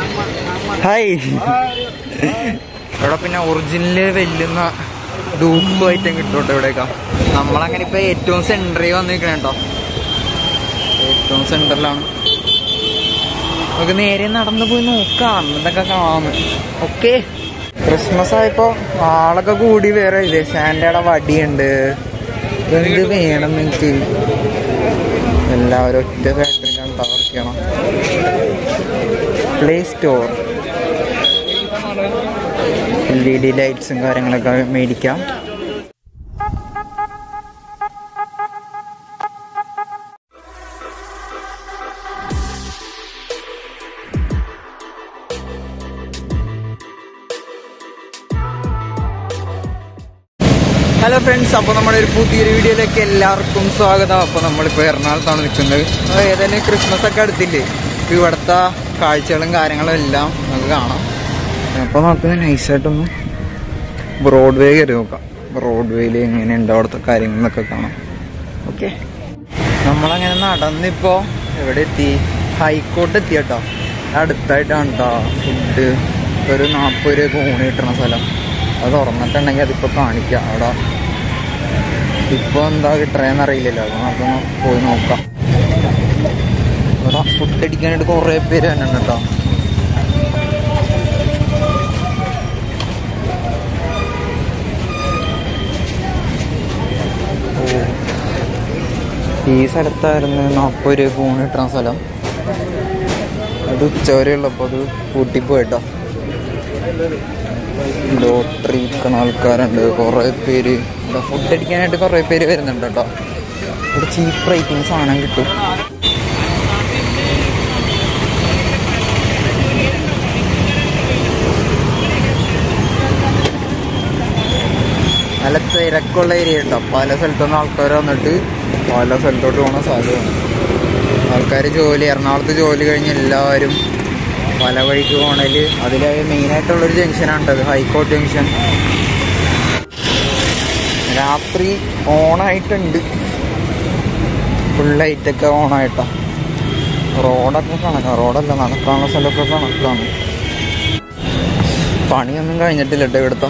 Hi ഇവിടെ പിന്നെ original വെല്ലുന്ന ഡൂപ്പ് ഐറ്റം കിട്ടും കേട്ടോ ഇവിടെയൊക്കെ നമ്മളങ്ങനെ ഇപ്പൊ ഏറ്റവും സെന്ററിൽ വന്നിരിക്കണ കേട്ടോ ഏറ്റവും സെന്ററിലാണ് നമുക്ക് നേരെ നടന്നു പോയി നോക്കാം ഇതൊക്കെ കാണാം ഓക്കെ ക്രിസ്മസ് ആയപ്പോ ആളൊക്കെ കൂടി വേറെ ഇല്ലേ സാൻഡയുടെ വടിയുണ്ട് എന്ത് വേണം നിങ്ങൾക്ക് എല്ലാവരും ഒറ്റ ഫാക്ടറിയിലാണ് തകർക്കണം play store L E D ലൈറ്റ്സും കാര്യങ്ങളൊക്കെ മേടിക്കാം ഹലോ ഫ്രണ്ട്സ് അപ്പോൾ നമ്മുടെ ഒരു പുതിയൊരു വീഡിയോയിലേക്ക് എല്ലാവർക്കും സ്വാഗതം അപ്പോൾ നമ്മളിപ്പോൾ എറണാകുളത്താണ് നിൽക്കുന്നത് അപ്പോൾ ഏതായാലും ക്രിസ്മസ് ഒക്കെ അടുത്തില്ലേ ഇപ്പോൾ ഇവിടുത്തെ കാഴ്ചകളും കാര്യങ്ങളും എല്ലാം നമുക്ക് കാണാം അപ്പോൾ നമുക്ക് നൈസായിട്ടൊന്ന് ബ്രോഡ്വേ കയറി നോക്കാം ബ്രോഡ്വേയിൽ എങ്ങനെയുണ്ട് അവിടുത്തെ കാര്യങ്ങളൊക്കെ കാണാം ഓക്കെ നമ്മളങ്ങനെ നടന്നിപ്പോൾ എവിടെ എത്തി ഹൈക്കോട്ട് എത്തി കേട്ടോ അടുത്തായിട്ടാണ് കേട്ടോ ഫുഡ് ഒരു നാൽപ്പത് രൂപ ഊണ് കിട്ടണ സ്ഥലം അത് തുറന്നിട്ടുണ്ടെങ്കിൽ അതിപ്പോൾ കാണിക്കാം അവിടെ ഇപ്പോൾ എന്താ കിട്ടണേന്ന് അറിയില്ലല്ലോ അപ്പോൾ നമുക്കൊന്ന് പോയി നോക്കാം ഇവിടെ ഫുഡ് അടിക്കാനായിട്ട് കുറേ പേര് തന്നെ ഉണ്ട് കേട്ടോ ഓ. ഈ സ്ഥലത്തായിരുന്നു നാൽപ്പത് രൂപ ഊണ് കിട്ടണ സ്ഥലം അത് ഉച്ചവരെ ഉള്ളപ്പോൾ അത് പൂട്ടിപ്പോയിട്ടോ ലോട്ടറി വിൽക്കണ ആൾക്കാരുണ്ട് കുറേ പേര് ഇവിടെ ഫുഡ് അടിക്കാനായിട്ട് കുറേ പേര് വരുന്നുണ്ട് കേട്ടോ ഇവിടെ ചീപ്പ് റേറ്റിന് സാധനം കിട്ടും നല്ല തിരക്കുള്ള ഏരിയ ഉണ്ടോ പല സ്ഥലത്തുനിന്ന് ആൾക്കാർ വന്നിട്ട് പല സ്ഥലത്തോട്ട് പോകുന്ന സ്ഥലമാണ് ആൾക്കാർ ജോലി എറണാകുളത്ത് ജോലി കഴിഞ്ഞ് എല്ലാവരും പല വഴിക്ക് പോണേല് അതിൽ മെയിനായിട്ടുള്ളൊരു ജംഗ്ഷനാണ് അത് ഹൈക്കോർട്ട് ജംഗ്ഷൻ രാത്രി ഓണായിട്ടുണ്ട് ഫുൾ ലൈറ്റൊക്കെ ഓണായിട്ടാ റോഡൊക്കെ കണക്കാണ് റോഡല്ല നടക്കാനുള്ള സ്ഥലമൊക്കെ കണക്കാണ് പണിയൊന്നും കഴിഞ്ഞിട്ടില്ല കേട്ടോ ഇവിടുത്തെ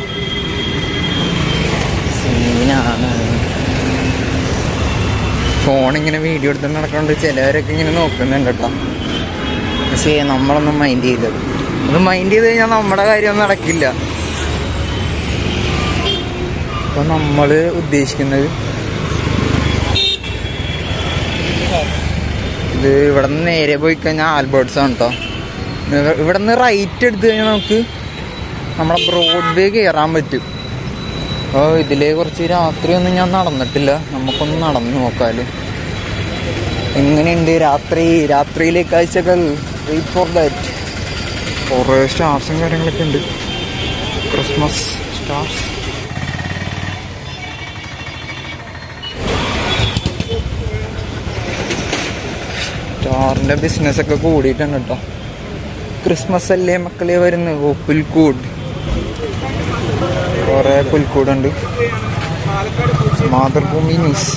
സീനാണ് ഫോണിങ്ങനെ വീഡിയോ എടുത്ത് നടക്കൊണ്ട് ചിലവരൊക്കെ ഇങ്ങനെ നോക്കുന്നുണ്ട് കേട്ടോ പക്ഷേ നമ്മളൊന്നും മൈൻഡ് ചെയ്തത് അത് മൈൻഡ് ചെയ്ത് കഴിഞ്ഞാൽ നമ്മുടെ കാര്യമൊന്നും നടക്കില്ല അപ്പൊ നമ്മള് ഉദ്ദേശിക്കുന്നത് ഇത് ഇവിടെ നിന്ന് നേരെ പോയി കഴിഞ്ഞാൽ ആൽബർട്ട്സ് ആണ് കേട്ടോ ഇവിടെ നിന്ന് റൈറ്റ് എടുത്തു കഴിഞ്ഞാൽ നമുക്ക് നമ്മളെ ബ്രോഡ്വേ കയറാൻ പറ്റും അപ്പോൾ ഇതിലെ കുറച്ച് രാത്രിയൊന്നും ഞാൻ നടന്നിട്ടില്ല നമുക്കൊന്ന് നടന്നു നോക്കാല് എങ്ങനെയുണ്ട് രാത്രി രാത്രിയിലെ കാഴ്ചകൾ വെയിറ്റ് ഫോർ ദാറ്റ് കുറേ സ്റ്റാർസും കാര്യങ്ങളൊക്കെ ഉണ്ട് ക്രിസ്മസ് സ്റ്റാർസ് സ്റ്റാറിന്റെ ബിസിനസ് ഒക്കെ കൂടിയിട്ടുണ്ട് കേട്ടോ ക്രിസ്മസ് അല്ലേ മക്കളെ വരുന്നത് ഓ പുൽക്കൂട് കുറെ പുൽക്കൂടുണ്ട് മാതൃഭൂമി ന്യൂസ്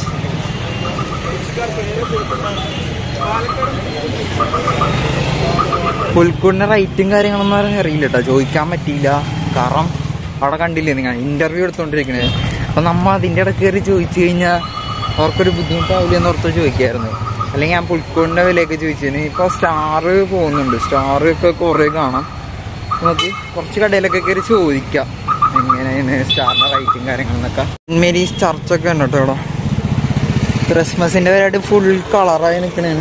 പുൽക്കൂടിന്റെ റേറ്റും കാര്യങ്ങളൊന്നും പറഞ്ഞ് അറിയില്ല കേട്ടോ ചോദിക്കാൻ പറ്റിയില്ല കാരണം അവിടെ കണ്ടില്ലേ നിങ്ങൾ ഇന്റർവ്യൂ എടുത്തോണ്ടിരിക്കണേ അപ്പൊ നമ്മ അതിന്റെ ഇടയ്ക്ക് കയറി ചോദിച്ചു കഴിഞ്ഞാൽ അവർക്കൊരു ബുദ്ധിമുട്ടാവില്ല എന്ന് ഓർത്ത് ചോദിക്കായിരുന്നു അല്ലെങ്കിൽ ഞാൻ പുൽക്കൂടിന്റെ വിലയൊക്കെ ചോദിച്ചതിന് ഇപ്പൊ സ്റ്റാർ പോകുന്നുണ്ട് സ്റ്റാർ ഒക്കെ കുറെ കാണാം നമുക്ക് കുറച്ച് കടയിലൊക്കെ കയറി ചോദിക്കാം എങ്ങനെയാണ് സ്റ്റാറിന്റെ റേറ്റും കാര്യങ്ങളെന്നൊക്കെ മേരീസ് ചർച്ചൊക്കെ ഉണ്ട് കേട്ടോ ഇവിടെ ക്രിസ്മസിന്റെ പേരായിട്ട് ഫുൾ കളറായി നിൽക്കണേണ്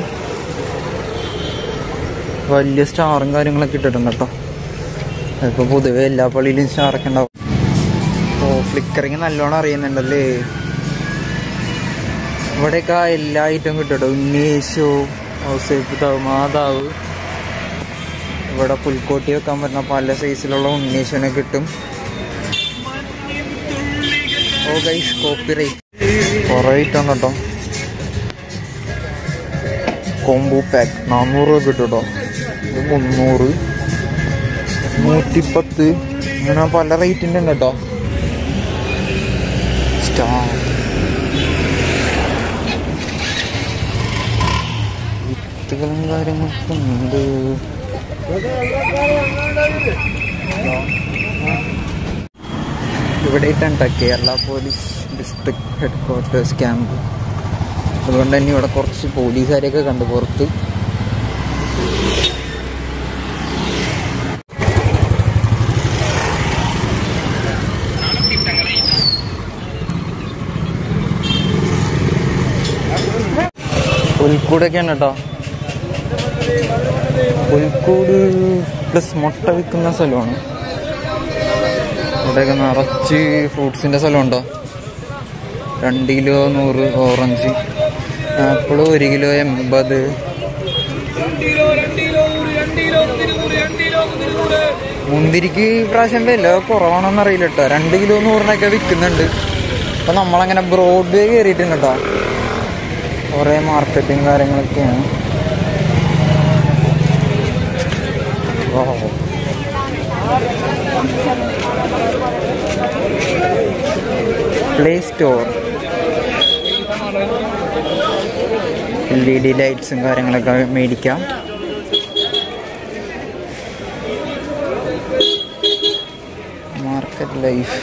വലിയ സ്റ്റാറും കാര്യങ്ങളൊക്കെ ഇട്ടിട്ടുണ്ട് കേട്ടോ ഇപ്പൊ പൊതുവെ എല്ലാ പള്ളിയിലും സ്റ്റാറൊക്കെ ഉണ്ടാവും ഓ ഫ്ലിക്കറിങ് നല്ലോണം അറിയുന്നുണ്ടല്ലേ ഇവിടെയൊക്കെ എല്ലാ ഐറ്റം കിട്ടും കേട്ടോ ഉന്നേശു ഔസേപ്പിതാവ് മാതാവ് ഇവിടെ പുൽക്കോട്ടി വെക്കാൻ പറ്റുന്ന പല സൈസിലുള്ള ഉണ്ണീശനെ കിട്ടും ഓ ഗൈസ് കോപ്പി റൈറ്റ് കുറേ ഐറ്റം കേട്ടോ കോംബോ പാക്ക് നാന്നൂറ് രൂപ കിട്ടും കേട്ടോ ഇത് മുന്നൂറ് നൂറ്റിപ്പത്ത് അങ്ങനെ പല റേറ്റിൻ്റെ ഉണ്ട് കേട്ടോ സ്റ്റാർ വിത്തുകളും കാര്യങ്ങളൊക്കെ ഉണ്ട് ഇവിടെ ആയിട്ടാണ് Kerala police district headquarters camp അതുകൊണ്ട് തന്നെ ഇവിടെ കുറച്ച് പോലീസുകാരെയൊക്കെ കണ്ടു പുറത്ത് പുൽക്കൂടൊക്കെയാണ് കേട്ടോ പുൽക്കൂട് പ്ലസ് മുട്ട വിൽക്കുന്ന സ്ഥലമാണ് ഇവിടെയൊക്കെ നിറച്ച് ഫ്രൂട്ട്സിന്റെ സ്ഥലമുണ്ടോ രണ്ട് കിലോ നൂറ് ഓറഞ്ച് ആപ്പിൾ ഒരു കിലോ എൺപത് മുന്തിരിക്ക് ഈ പ്രാവശ്യം വില കുറവാണെന്ന് അറിയില്ല കേട്ടോ രണ്ട് കിലോ നൂറിനൊക്കെ വിൽക്കുന്നുണ്ട് അപ്പൊ നമ്മളങ്ങനെ ബ്രോഡ് വേ കയറിയിട്ടുണ്ട് കേട്ടോ കുറേ മാർക്കറ്റിങ് കാര്യങ്ങളൊക്കെയാണ് oh play store L E D ലൈറ്റ്സും കാര്യങ്ങളൊക്കെ മേടിക്കാം മാർക്കറ്റ് ലൈഫ്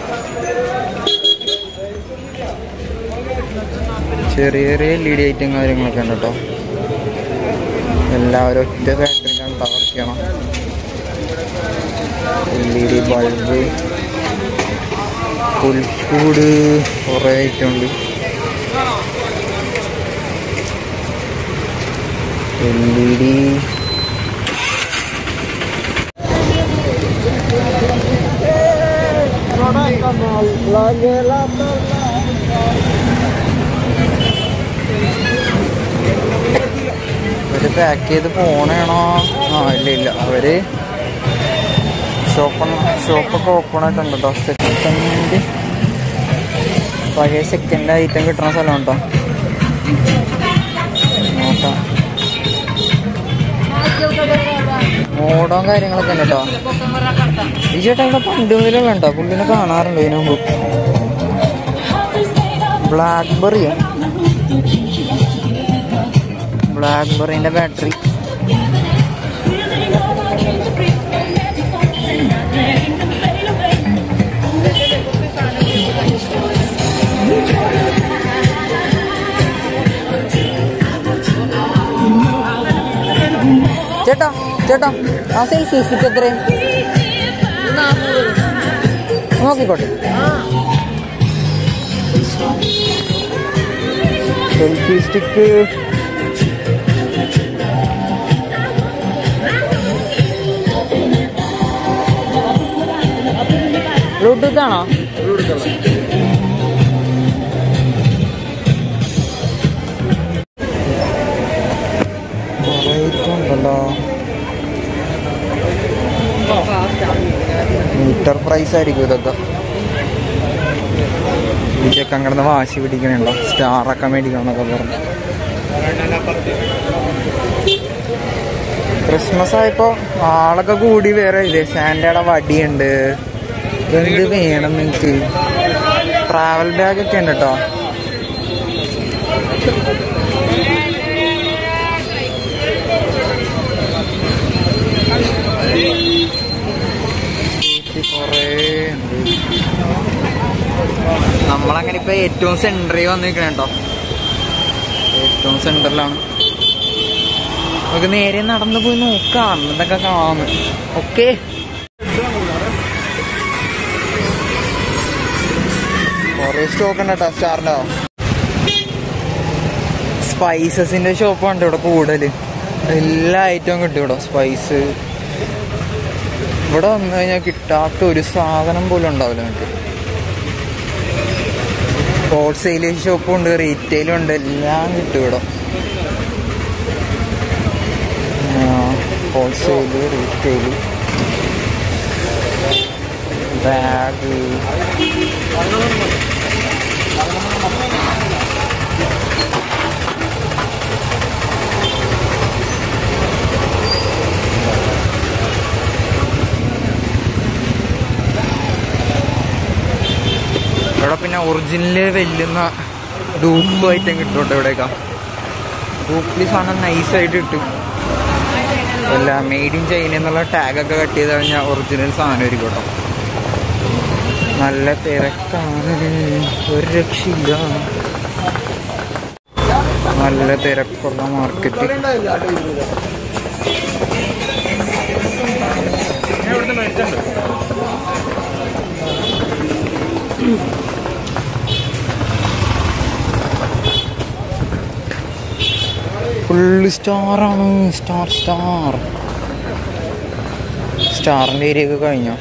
ചെറിയ ചെറിയ എൽ ഇ ഡി ഐറ്റം കാര്യങ്ങളൊക്കെ ഉണ്ട് കേട്ടോ എല്ലാവരും ഒറ്റ ഫാക്ടറിയിലാണ് വർക്ക് ചെയ്യണം എൽ ഇ ഡി ബൾബ് പുൽക്കൂട് കുറേ ഐറ്റം ഉണ്ട് എൽ ഇ ഡി അവര് പാക്ക് ചെയ്ത് പോണേണോ ആ ഇല്ല ഇല്ല അവര് ഷോപ്പ് ഷോപ്പൊക്കെ ഓപ്പൺ ആയിട്ടുണ്ട് കേട്ടോ സെക്കൻഡ് പഴയ സെക്കൻഡ് ഐറ്റം കിട്ടുന്ന സ്ഥലം കേട്ടോ നോക്കാം മോഡോ കാര്യങ്ങളൊക്കെ ഉണ്ട് കേട്ടോ ഈ ചേട്ടാ ഇവിടെ പണ്ട് മുതലേ വേണ്ട പുള്ളിനെ കാണാറുണ്ട് ഇതിനു മുമ്പ് ബ്ലാക്ക് ബെറിയോ ബ്ലാക്ക് ബെറിന്റെ ബാറ്ററി ചേട്ടാ ചേട്ടാ ആ സെൽഫി സ്റ്റിക്ക് എത്രയും നോക്കിക്കോട്ടെ സെൽഫി സ്റ്റിക്ക് ബ്ലൂടൂത്ത് ആണോ ഉണ്ടല്ലോ മീറ്റർ പ്രൈസ് ആയിരിക്കും ഇതൊക്കെ ഇതൊക്കെ അങ്ങനെ വാശി പിടിക്കണുണ്ടോ സ്റ്റാറൊക്കെ മേടിക്കണം എന്നൊക്കെ പറഞ്ഞു ക്രിസ്മസ് ആയപ്പോ ആളൊക്കെ കൂടി വേറെ ഇല്ലേ സാൻഡയുടെ വടിയുണ്ട് എന്ത് വേണം നിങ്ങക്ക് ട്രാവൽ ബാഗ് ഒക്കെ ഉണ്ട് കേട്ടോ കുറേ ഉണ്ട് നമ്മളങ്ങനെ ഇപ്പൊ ഏറ്റവും സെന്ററിൽ വന്നിരിക്കണ കേട്ടോ ഏറ്റവും സെന്ററിലാണ് നമുക്ക് നേരെ നടന്നു പോയി നോക്കാം എന്തൊക്കെ കാണാന്ന് ഓക്കെ കൊറേ സ്റ്റോക്ക് ഉണ്ട് കേട്ടോ സ്റ്റാറിന്റെ സ്പൈസസിന്റെ ഷോപ്പാണ് ഇവിടെ കൂടുതല് എല്ലാ ഐറ്റവും കിട്ടും ഇവിടെ സ്പൈസ് ഇവിടെ വന്നു കഴിഞ്ഞാൽ കിട്ടാത്ത ഒരു സാധനം പോലും ഉണ്ടാവില്ല നിങ്ങൾക്ക് ഹോൾസെയിൽ ഷോപ്പും ഉണ്ട് റീറ്റെയിലും ഉണ്ട് എല്ലാം കിട്ടും ഇവിടെ ഹോൾസെയിൽ റീറ്റെയിൽ ബാഗ് ഇവിടെ പിന്നെ ഒറിജിനല് വെല്ലുന്ന ഡൂപ്പ് ഐറ്റം കിട്ടും കേട്ടോ ഇവിടെയൊക്കെ ഡൂപ്പിൽ സാധനം നൈസായിട്ട് കിട്ടും അല്ല മെയ്ഡ് ഇൻ ചൈന എന്നുള്ള ടാഗൊക്കെ കട്ട് ചെയ്ത് കഴിഞ്ഞാൽ ഒറിജിനൽ സാധനം ആയിരിക്കും കേട്ടോ നല്ല തിരക്കാണ് ഒരു രക്ഷയില്ല നല്ല തിരക്കുള്ള മാർക്കറ്റ് ഫുള്ള് സ്റ്റാറാണ് സ്റ്റാർ സ്റ്റാർ സ്റ്റാറിൻ്റെ ഏരിയ ഒക്കെ കഴിഞ്ഞോ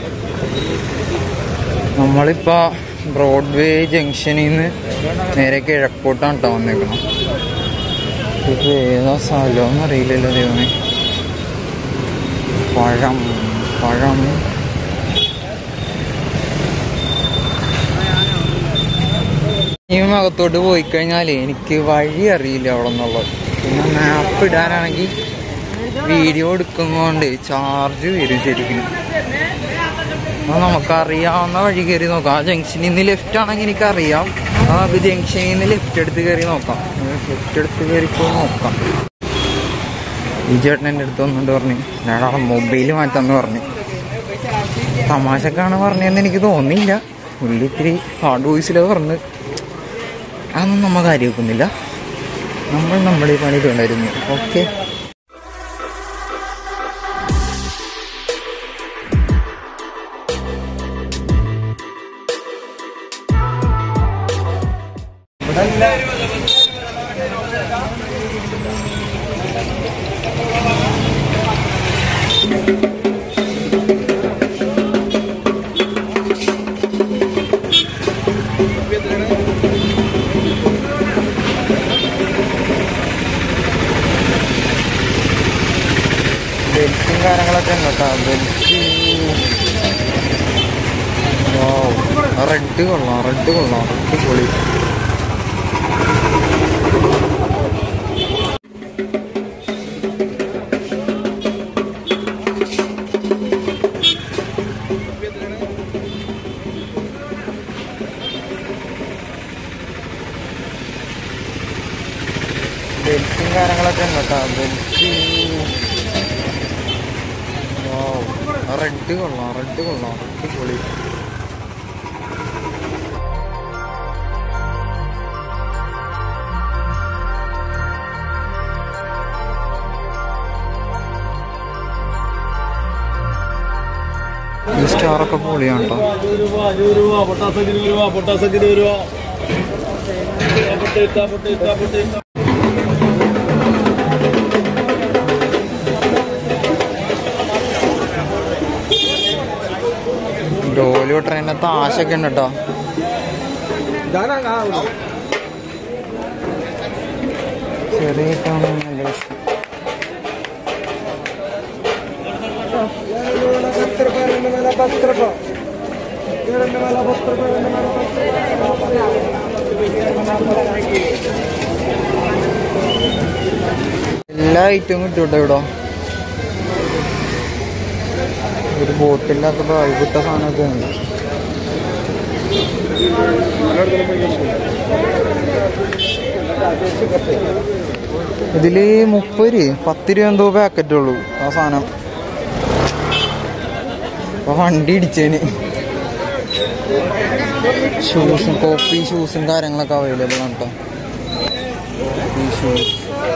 നമ്മളിപ്പോൾ ബ്രോഡ്വേ ജംഗ്ഷനിൽ നിന്ന് നേരെ കിഴക്കോട്ടാണ് കേട്ടോ വന്നേക്കണം ഇത് ഏതാ സ്ഥലമെന്ന് അറിയില്ലല്ലോ ദൈവമേ പഴം പഴം ഈ അകത്തോട്ട് പോയി കഴിഞ്ഞാൽ എനിക്ക് വഴി അറിയില്ല അവിടെ നിന്നുള്ളത് പിന്നെ മാപ്പ് ഇടാനാണെങ്കിൽ വീഡിയോ എടുക്കുന്നതുകൊണ്ട് ചാർജ് വരും ശരിക്കും അപ്പോൾ നമുക്കറിയാവുന്ന വഴി കയറി നോക്കാം ആ ജംഗ്ഷനിൽ നിന്ന് ലെഫ്റ്റ് ആണെങ്കിൽ എനിക്കറിയാം ആ നമുക്ക് ജംഗ്ഷനിൽ നിന്ന് ലെഫ്റ്റ് എടുത്ത് കയറി നോക്കാം ലെഫ്റ്റ് എടുത്ത് കയറിപ്പോൾ നോക്കാം ഈ ചേട്ടൻ എൻ്റെ അടുത്ത് വന്നിട്ട് പറഞ്ഞു ഞാൻ മൊബൈൽ മാറ്റാന്ന് പറഞ്ഞു തമാശക്കാണ് പറഞ്ഞതെന്ന് എനിക്ക് തോന്നിയില്ല പുള്ളി ഇത്തിരി ഹാർഡ് വോയിസിലാണ് പറഞ്ഞ് അതൊന്നും നമ്മ കാര്യം വെക്കുന്നില്ല നമ്മൾ നമ്മുടെ ഈ പണി തുടരുന്നു ഓക്കെ ബെൽറ്റും കാര്യങ്ങളൊക്കെ ഉണ്ട് കേട്ടോ ബെൽറ്റ് റെഡ് കൊള്ളാം റെഡ് കൊള്ളാം റെഡ് പൊളി ബെൽറ്റും കാര്യങ്ങളൊക്കെ ഉണ്ട് കേട്ടോ ബെൽറ്റ് റെഡ് കൊള്ളാം റെഡ് കൊള്ളാം റെഡ് പൊളി ഈ സ്റ്റാറൊക്കെ പൊളിയാണ് കേട്ടോ ഇരുപത് രൂപ ഇരുപത് രൂപ പൊട്ടാസക്ക് ഇരുപത് രൂപ പൊട്ടാസക്ക് ഇരുപത് രൂപ പൊട്ടേറ്റ പൊട്ടേറ്റ പൊട്ടേറ്റ ഡോലി ട്രെയിനകത്ത് ആശയൊക്കെ ഉണ്ട് കേട്ടോ ചെറിയ കാണാൻ നല്ല രസം. എല്ലാ ഐറ്റവും കിട്ടും കേട്ടോ ഇവിടെ ഒരു ബോട്ടില്ലാത്ത വിട്ട സാധനമൊക്കെ ഉണ്ട് ഇതില് മുപ്പത് രൂപ പത്ത് രൂപ എന്തോ പാക്കറ്റ് ഉള്ളൂ ആ സാധനം അപ്പൊ വണ്ടി ഇടിച്ചേന് ഷൂസും കോപ്പി ഷൂസും കാര്യങ്ങളൊക്കെ അവൈലബിൾ ആണ് കേട്ടോ copy shoes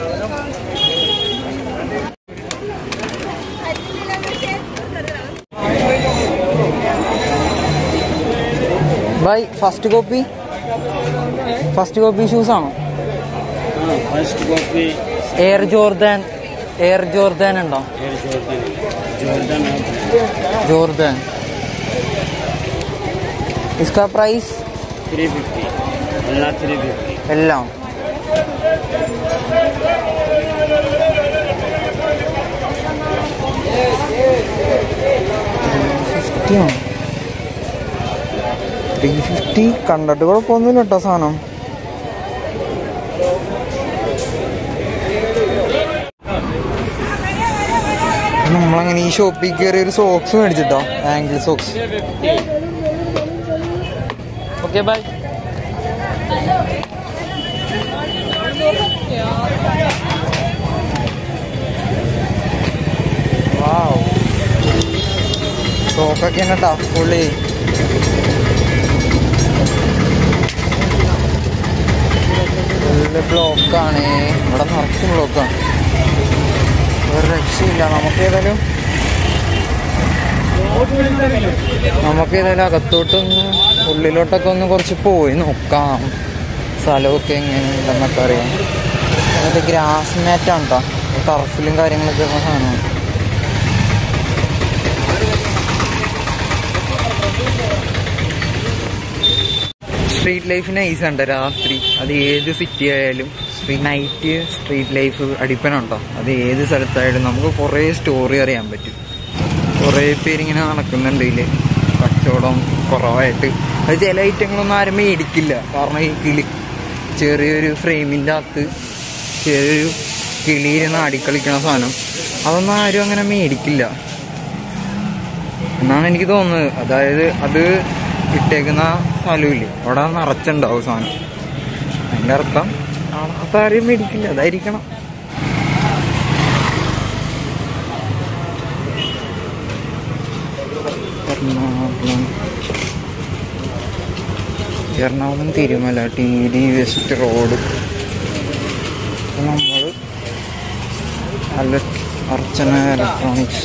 buy first copy first copy shoes ആണോ first copy air Jordan air Jordan ഉണ്ടോ ജോർഡൻ ജോർദാൻ इसका प्राइस ത്രീ ഫിഫ്റ്റി എല്ലാം ത്രീ ഫിഫ്റ്റി എല്ലാം ത്രീ ഫിഫ്റ്റി കണ്ടിട്ട് കുഴപ്പമൊന്നുമില്ല കേട്ടോ സാധനം നമ്മളങ്ങനെ ഈ ഷോപ്പിൽ കയറി ഒരു സോക്സ് മേടിച്ചിട്ടോ ankle socks okay bye wow സ്റ്റോക്കൊക്കെ കേട്ടോ പുള്ളി ഫുള്ള് ബ്ലോക്കാണ് ഇവിടെ നിറച്ച് ബ്ലോക്കാണ് ഒരു രക്ഷയില്ല നമുക്ക് ഏതായാലും നമുക്ക് ഏതായാലും അകത്തോട്ടൊന്ന് ഉള്ളിലോട്ടൊക്കെ ഒന്ന് കുറച്ച് പോയി നോക്കാം സ്ഥലമൊക്കെ എങ്ങനെയുണ്ടെന്നൊക്കെ അറിയാം എന്നിട്ട് ഗ്രാസ് മാറ്റാണ് കേട്ടോ ടർഫിലും കാര്യങ്ങളൊക്കെ ഉള്ള സാധനമാണ് സ്ട്രീറ്റ് ലൈഫ് നൈസ് ഉണ്ട് രാത്രി അത് ഏത് സിറ്റി ആയാലും നൈറ്റ് സ്ട്രീറ്റ് ലൈഫ് അടിപ്പനുണ്ടോ അത് ഏത് സ്ഥലത്തായാലും നമുക്ക് കുറേ സ്റ്റോറി അറിയാൻ പറ്റും കുറേ പേരിങ്ങനെ നടക്കുന്നുണ്ട് ഇതിൽ കച്ചവടം കുറവായിട്ട് അത് ചില ഐറ്റങ്ങളൊന്നും ആരും മേടിക്കില്ല കാരണം ഈ കിളി ചെറിയൊരു ഫ്രെയിമിൻ്റെ അകത്ത് ചെറിയൊരു കിളിയിരുന്ന് ആടിക്കളിക്കണ സാധനം അതൊന്നും ആരും അങ്ങനെ മേടിക്കില്ല എന്നാണ് എനിക്ക് തോന്നുന്നത് അതായത് അത് ഇട്ടേക്കുന്ന സ്ഥലമില്ലേ അവിടെ നിറച്ചുണ്ടാവും സാധനം അതിൻ്റെ അർത്ഥം അത് ആരും മേടിക്കില്ല അതായിരിക്കണം Ernakulam Ernakulam Thirumala T D west road നമ്മൾ അല്ല അർച്ചന ഇലക്ട്രോണിക്സ്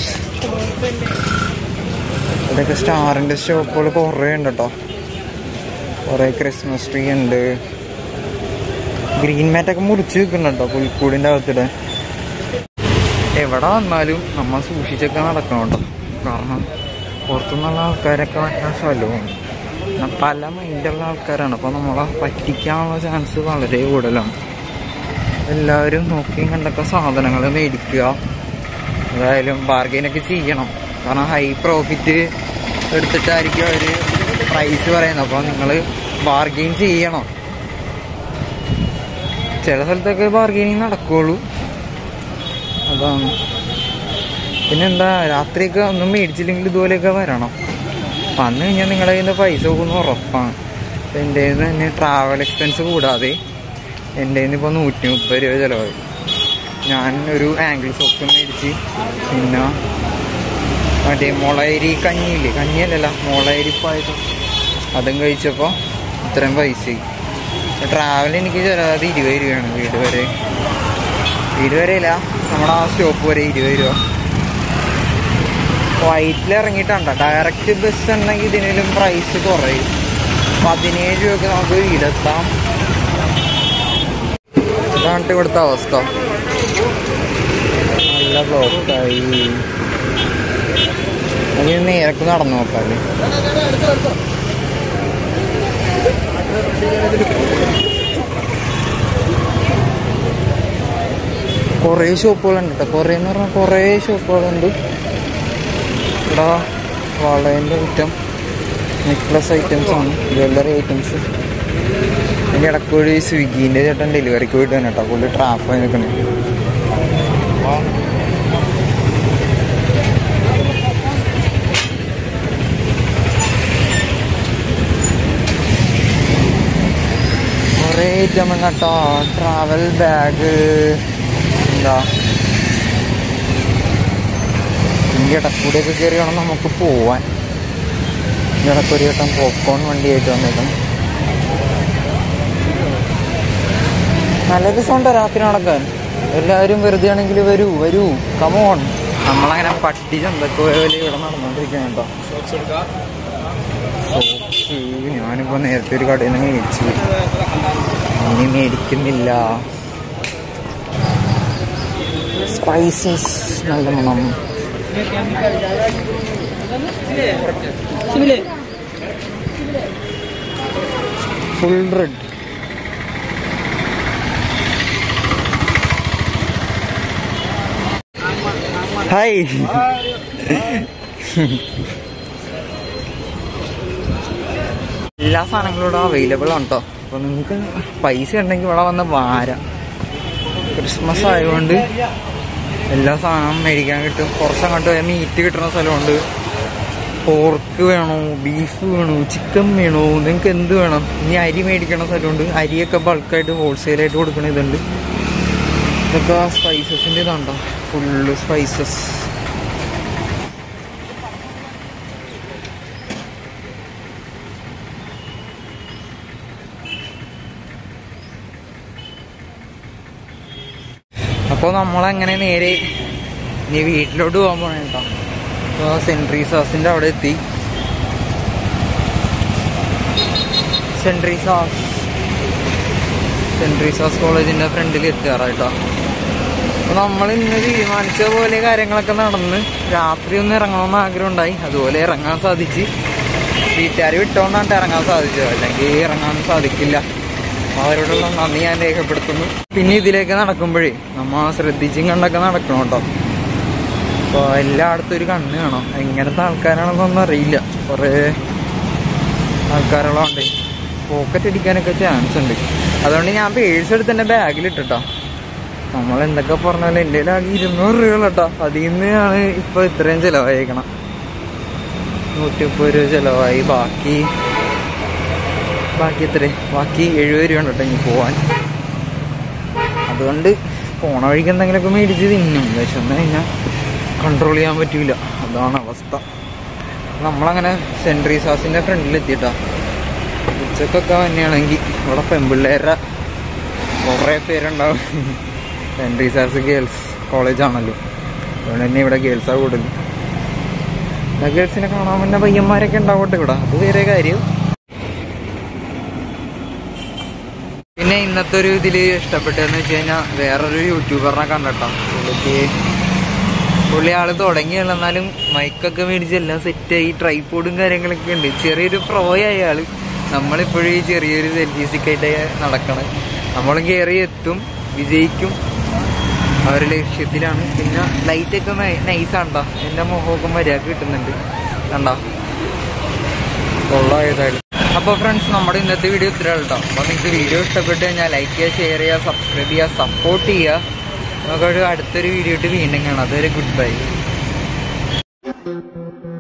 ഇതൊക്കെ സ്റ്റാറിൻ്റെ ഷോപ്പുകൾ കുറേ ഉണ്ട് കേട്ടോ കുറേ ക്രിസ്മസ് ട്രീ ഉണ്ട് ഗ്രീൻ മാറ്റൊക്കെ മുറിച്ച് വെക്കുന്നുണ്ട് കേട്ടോ പുൽക്കൂടിൻ്റെ അകത്തിടെ എവിടെ വന്നാലും നമ്മൾ സൂക്ഷിച്ചൊക്കെ നടക്കണം കേട്ടോ കാരണം പുറത്തുനിന്നുള്ള ആൾക്കാരൊക്കെ വരുന്ന സ്ഥലവും പിന്നെ പല മൈൻഡുള്ള ആൾക്കാരാണ് അപ്പോൾ നമ്മളെ പറ്റിക്കാനുള്ള ചാൻസ് വളരെ കൂടുതലാണ് എല്ലാവരും നോക്കിയും കണ്ടൊക്കെ സാധനങ്ങൾ മേടിക്കുക എന്തായാലും ബാർഗെയിനൊക്കെ ചെയ്യണം കാരണം ഹൈ പ്രോഫിറ്റ് എടുത്തിട്ടായിരിക്കും അവർ പ്രൈസ് പറയുന്നത് അപ്പോൾ നിങ്ങൾ ബാർഗെയിൻ ചെയ്യണം ചില സ്ഥലത്തൊക്കെ ബാർഗെയിനിങ് നടക്കുള്ളൂ അതാണ് പിന്നെന്താ രാത്രിയൊക്കെ ഒന്നും മേടിച്ചില്ലെങ്കിൽ ഇതുപോലെയൊക്കെ വരണം വന്നു കഴിഞ്ഞാൽ നിങ്ങളുടെ കയ്യിൽ നിന്ന് പൈസ പോകുന്ന ഉറപ്പാണ് അപ്പം എൻ്റെ കയ്യിൽ നിന്ന് തന്നെ ട്രാവൽ എക്സ്പെൻസ് കൂടാതെ എൻ്റെ കയ്യിൽ നിന്ന് ഇപ്പോൾ നൂറ്റി മുപ്പത് രൂപ ചിലവായി ഞാൻ ഒരു ആംഗിൾ സോക്സ് മേടിച്ച് പിന്നെ മറ്റേ മുളയരി കഞ്ഞിയില്ലേ കഞ്ഞിയല്ലല്ല മുളയരി പായസം അതും കഴിച്ചപ്പോൾ ഇത്രയും പൈസയായി ട്രാവൽ എനിക്ക് ചിലവാത് ഇരുപത് രൂപയാണ് വീട് വരെ വീട് വരെയില്ല നമ്മുടെ ആ സ്റ്റോപ്പ് വരെ ഇരുപത് രൂപ വൈറ്റിൽ ഇറങ്ങിയിട്ടുണ്ട് ഡയറക്റ്റ് ബസ് ഉണ്ടെങ്കിൽ ഇതിനും പ്രൈസ് കുറയും പതിനേഴ് രൂപയ്ക്ക് നമുക്ക് വീടെത്താം ഇതാണ് ഇവിടുത്തെ അവസ്ഥ നല്ല ബ്ലോക്കായി അതിന് നേരക്ക് നടന്നു നോക്കാല്ലേ കുറേ ഷോപ്പുകളുണ്ട് കേട്ടോ കുറേ എന്ന് പറഞ്ഞാൽ കുറേ ഷോപ്പുകളുണ്ട് ഇവിടെ വളേൻ്റെ ഐറ്റം നെക്ലസ് ഐറ്റംസ് ആണ് ജ്വല്ലറി ഐറ്റംസ് അതിൻ്റെ ഇടക്കൂടി സ്വിഗ്ഗീൻ്റെ ചേട്ടൻ ഡെലിവറിക്ക് പോയിട്ട് തന്നെ കേട്ടോ പുള്ളി ട്രാപ്പായി നിൽക്കണേ കുറേ ഐറ്റം കേട്ടോ ട്രാവൽ ബാഗ് എന്താ ഇതിൻ്റെ ഇടക്കൂടെയൊക്കെ കയറി വേണം നമുക്ക് പോവാൻ ഇതിൻ്റെ ഇടക്കൊരു വട്ടം പോപ്കോൺ വണ്ടിയായിട്ട് വന്നേക്കണം നല്ല രസമുണ്ട് രാത്രി നടക്കാൻ എല്ലാവരും വെറുതെ ആണെങ്കിൽ വരൂ വരൂ കമോൺ നമ്മളങ്ങനെ പട്ടി ചന്തക്ക് പോയ പോലെ ഇവിടെ നടന്നുകൊണ്ടിരിക്കുകയാണ് കേട്ടോ സോപ്സ് ഞാനിപ്പോൾ നേരത്തെ ഒരു കടയിൽ നിന്ന് മേടിച്ചു ഇനി മേടിക്കുന്നില്ല സ്പൈസസ് നല്ല മണം ഫുൾ റെഡ് ഹായ് എല്ലാ സാധനങ്ങളും ഇവിടെ അവൈലബിൾ ആണ് കേട്ടോ അപ്പോൾ നിങ്ങൾക്ക് പൈസ ഉണ്ടെങ്കിൽ ഇവിടെ വന്ന് വാരാം ക്രിസ്മസ് ആയതുകൊണ്ട് എല്ലാ സാധനവും മേടിക്കാൻ കിട്ടും കുറച്ചങ്ങോട്ട് പോയാൽ മീറ്റ് കിട്ടുന്ന സ്ഥലമുണ്ട് പോർക്ക് വേണോ ബീഫ് വേണോ ചിക്കൻ വേണോ നിങ്ങൾക്ക് എന്ത് വേണം ഇനി അരി മേടിക്കണ സ്ഥലമുണ്ട് അരിയൊക്കെ ബൾക്കായിട്ട് ഹോൾസെയിലായിട്ട് കൊടുക്കണ ഇതുണ്ട് ഇതൊക്കെ സ്പൈസസിൻ്റെ ഇതാണ്ടോ ഫുള്ള് സ്പൈസസ് അപ്പോൾ നമ്മളങ്ങനെ നേരെ ഇനി വീട്ടിലോട്ട് പോകാൻ പോണേ കേട്ടോ അപ്പോൾ സെൻറ്റ് റീസാസിൻ്റെ അവിടെ എത്തി സെൻറ്റ് റീസാസ് സെൻറ്റ് റീസാസ് കോളേജിൻ്റെ ഫ്രണ്ടിൽ എത്താറായിട്ടോ അപ്പോൾ നമ്മൾ ഇന്ന് തീരുമാനിച്ച പോലെ കാര്യങ്ങളൊക്കെ നടന്ന് രാത്രി ഒന്ന് ഇറങ്ങണമെന്ന് ആഗ്രഹം ഉണ്ടായി അതുപോലെ ഇറങ്ങാൻ സാധിച്ച് വീട്ടുകാർ വിട്ടോണ്ടാണ് ഇറങ്ങാൻ സാധിച്ചത് അല്ലെങ്കിൽ ഇറങ്ങാൻ സാധിക്കില്ല അവരോടുള്ള നന്ദി ഞാൻ രേഖപ്പെടുത്തുന്നു പിന്നെ ഇതിലേക്ക് നടക്കുമ്പോഴേ നമ്മ ശ്രദ്ധിച്ചും കണ്ടൊക്കെ നടക്കണം കേട്ടോ അപ്പോൾ എല്ലായിടത്തും ഒരു കണ്ണ് കാണാം എങ്ങനത്തെ ആൾക്കാരാണെന്നൊന്നും അറിയില്ല കുറേ ആൾക്കാരുള്ളതുകൊണ്ട് പോക്കറ്റ് അടിക്കാനൊക്കെ ചാൻസ് ഉണ്ട് അതുകൊണ്ട് ഞാൻ പേഴ്സ് എടുത്ത് എൻ്റെ ബാഗിലിട്ടോ നമ്മൾ എന്തൊക്കെ പറഞ്ഞാലും എൻ്റെ ആകെ ഇരുന്നൂറ് രൂപ കേട്ടോ അതിൽ നിന്നാണ് ഇപ്പോൾ ഇത്രയും ചിലവായേക്കണം നൂറ്റി മുപ്പത് രൂപ ചിലവായി ബാക്കി ബാക്കി എത്ര ബാക്കി എഴുപത് രൂപ ഉണ്ട് കേട്ടോ ഇനി പോവാൻ അതുകൊണ്ട് പോണ വഴിക്ക് എന്തെങ്കിലുമൊക്കെ മേടിച്ച് തിന്നും വിശന്ന് കഴിഞ്ഞാൽ കൺട്രോൾ ചെയ്യാൻ പറ്റൂല അതാണ് അവസ്ഥ നമ്മളങ്ങനെ സെൻറ്റ് റീസാസിൻ്റെ ഫ്രണ്ടിൽ എത്തിയിട്ടാ ഉച്ചക്കൊക്കെ തന്നെയാണെങ്കിൽ ഇവിടെ പെൺപിള്ളേരുടെ കുറേ പേരുണ്ടാവും സെൻറ്റ് റീസാസ് ഗേൾസ് കോളേജാണല്ലോ അതുകൊണ്ട് തന്നെ ഇവിടെ ഗേൾസാണ് കൂടുതൽ ഗേൾസിനെ കാണാൻ പിന്നെ പയ്യന്മാരൊക്കെ ഉണ്ടാവട്ടെ ഇവിടെ അത് വേറെ കാര്യം പിന്നെ ഇന്നത്തെ ഒരു ഇതിൽ ഇഷ്ടപ്പെട്ടതെന്ന് വെച്ച് കഴിഞ്ഞാൽ വേറൊരു യൂട്യൂബറിനെ കണ്ടട്ടോ പുള്ളിക്ക് പുള്ളി ആള് തുടങ്ങിയല്ല എന്നാലും മൈക്കൊക്കെ മേടിച്ച് എല്ലാം സെറ്റായി ട്രൈപോഡും കാര്യങ്ങളൊക്കെ ഉണ്ട് ചെറിയൊരു പ്രോയായ ആള് നമ്മളിപ്പോഴും ഈ ചെറിയൊരു സെൽഫീസൊക്കെ ആയിട്ട് നടക്കണം നമ്മളും കയറി എത്തും വിജയിക്കും ആ ഒരു ലക്ഷ്യത്തിലാണ് പിന്നെ ലൈറ്റൊക്കെ നൈസാണ്ടോ എൻ്റെ മുഖമൊക്കെ മര്യാദ കിട്ടുന്നുണ്ട് കണ്ടോ കൊള്ളായതായാലും അപ്പോൾ ഫ്രണ്ട്സ് നമ്മുടെ ഇന്നത്തെ വീഡിയോ ഇത്ര കേട്ടോ അപ്പോൾ നിങ്ങൾക്ക് വീഡിയോ ഇഷ്ടപ്പെട്ട് കഴിഞ്ഞാൽ ലൈക്ക് ചെയ്യുക ഷെയർ ചെയ്യുക സബ്സ്ക്രൈബ് ചെയ്യുക സപ്പോർട്ട് ചെയ്യുക നമുക്കൊരു അടുത്തൊരു വീഡിയോ ഇട്ട് വീണ്ടും കാണാം അതുവരെ ഗുഡ് ബൈ